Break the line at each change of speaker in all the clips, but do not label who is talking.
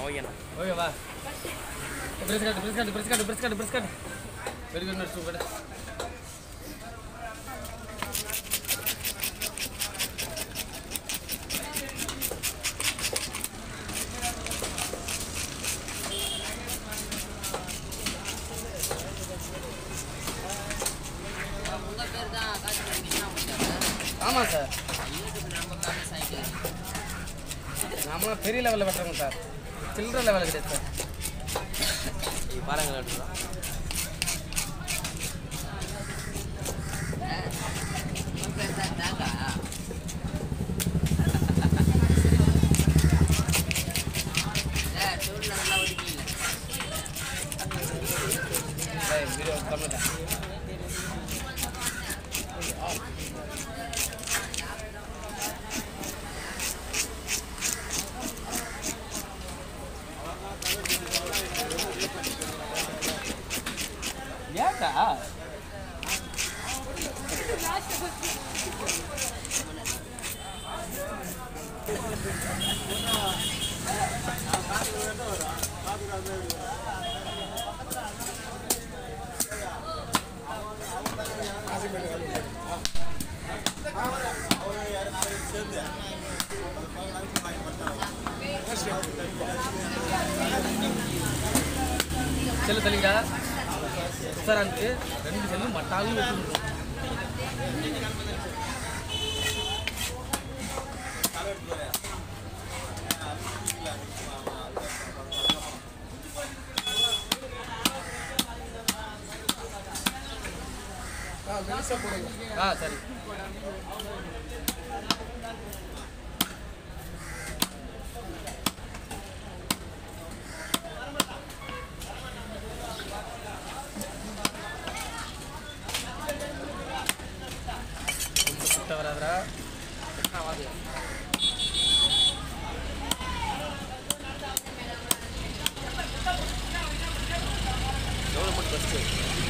ஓகேண்ணா
ஓகேவா பிரெஸ் காட்டு பிரெஸ் காட்டு பிரெஸ் காட்டு பிரெஸ் காட்டு பிரெஸ் காட்டு வெரி குட் நட்ஸ் சூப்பர்
உங்க பேர் தான் காசு கிடைக்குன்னா முடியாது
ஆமாம் சார்
யூடியூப் ரொம்ப ஃபேமஸ் ஆகிட்டு
நாமளாம் பெரிய லெவலில் வெட்டுறோங்க சார் சில்லற லெவலில் கிடையாது சார்
இது பாருங்க எடுத்துக்கலாம்
உங்க பேர் தான் தாங்கா சார் டூரில் நல்லா ஓடிக்கீங்க
ஏய் வீடியோ கம்மிட்டேன் ஏன்டா செல்லு தள்ளிடா சூப்பராக இருந்துச்சு ரெண்டு செல்லும் மட்டாலும் வச்சுருக்கோம் ஆ சரி ரொம்ப சுத்த வராதரா
கவர்மெண்ட் பஸ்ஸு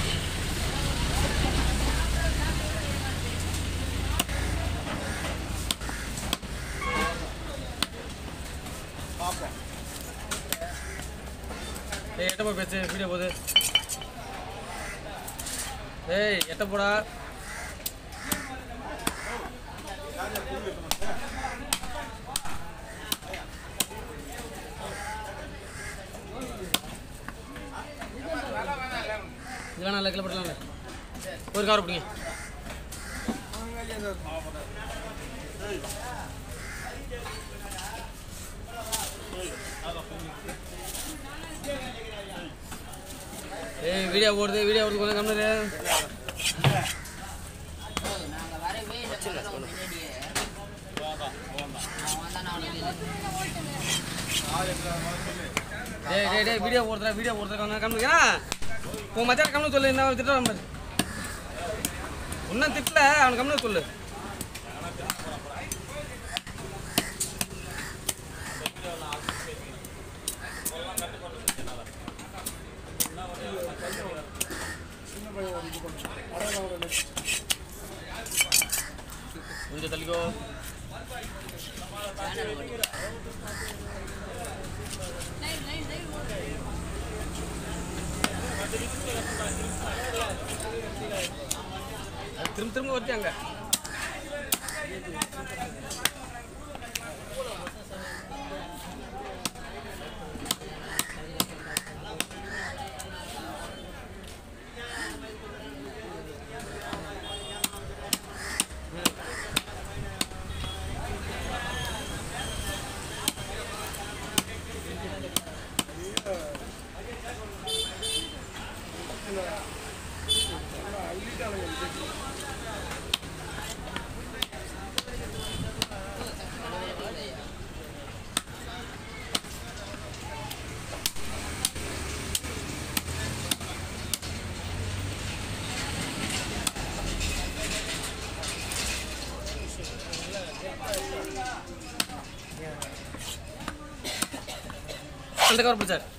ஏய் எட்ட போய் பேசு வீடியோ போகுது ஏய் எட்ட போடா இது வேணாம் இல்லை கிளப்படலாம்ல ஒரு கார் பிடிங்க ஏய் வீடியோ ஓடுது வீடியோ ஓடுது கொஞ்சம் கம்மி
நாங்கள் வரவே இல்லை முதல்ல உங்க முன்னாடியே அவன் தான் நான்
டேய் டேய் டேய் வீடியோ ஓடுறா வீடியோ ஓடுறா கொஞ்சம் கம்மி ஏன் உன் மச்சான் கம்மி சொல்லு என்ன திட்டுறான் பாரு ஒன்றும் திட்டல அவனுக்கு கம்மி சொல்லு கொஞ்சம் தள்ளிக்கோ அது திரும்ப திரும்ப வச்சாங்க அந்த கவர் பிடிச்சார்